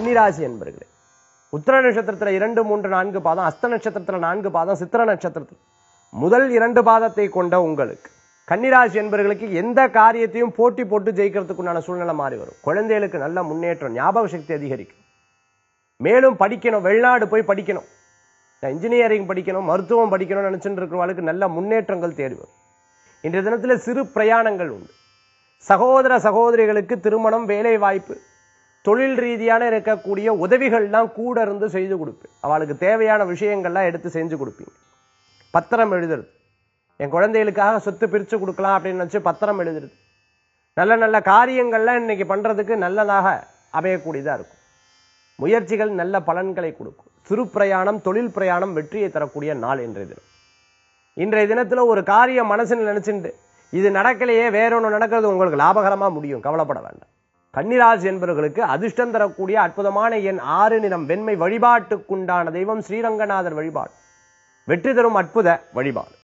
கன்னிராசி என்பர்களே உத்திர நட்சத்திரத்துல இரண்டு மூன்று நான்கு பாதம் அஸ்த நட்சத்திரத்துல நான்கு பாதம் சித்திர நட்சத்திரத்தில் முதல் இரண்டு பாதத்தை கொண்ட உங்களுக்கு கன்னிராசி என்பவர்களுக்கு எந்த காரியத்தையும் போட்டி போட்டு ஜெயிக்கிறதுக்குண்டான சூழ்நிலை மாறி வரும் குழந்தைகளுக்கு நல்ல முன்னேற்றம் ஞாபக சக்தி அதிகரிக்கும் மேலும் படிக்கணும் வெளிநாடு போய் படிக்கணும் இன்ஜினியரிங் படிக்கணும் மருத்துவம் படிக்கணும்னு நினைச்சுட்டு இருக்கிறவங்களுக்கு நல்ல முன்னேற்றங்கள் தேடி வரும் இன்றைய தினத்தில் சிறு பிரயாணங்கள் உண்டு சகோதர சகோதரிகளுக்கு திருமணம் வேலை வாய்ப்பு தொழில் ரீதியான இருக்கக்கூடிய உதவிகள்லாம் கூட இருந்து செய்து கொடுப்பேன் அவளுக்கு தேவையான விஷயங்கள்லாம் எடுத்து செஞ்சு கொடுப்பீங்க பத்திரம் எழுதுறது என் குழந்தைகளுக்காக சொத்து பிரித்து கொடுக்கலாம் அப்படின்னு நினச்சி பத்திரம் எழுதுறது நல்ல நல்ல காரியங்கள்லாம் இன்னைக்கு பண்ணுறதுக்கு நல்லதாக அமையக்கூடியதாக இருக்கும் முயற்சிகள் நல்ல பலன்களை கொடுக்கும் சிறு பிரயாணம் தொழில் பிரயாணம் வெற்றியை தரக்கூடிய நாள் இன்றைய தினம் இன்றைய தினத்தில் ஒரு காரியம் மனசில் நினைச்சுட்டு இது நடக்கலையே வேற ஒன்று நடக்கிறது உங்களுக்கு லாபகரமா முடியும் கவலைப்பட வேண்டாம் கன்னிராசி என்பவர்களுக்கு அதிர்ஷ்டம் தரக்கூடிய அற்புதமான எண் ஆறு நிறம் வெண்மை வழிபாட்டுக்குண்டான தெய்வம் ஸ்ரீரங்கநாதர் வழிபாடு வெற்றி தரும் அற்புத வழிபாடு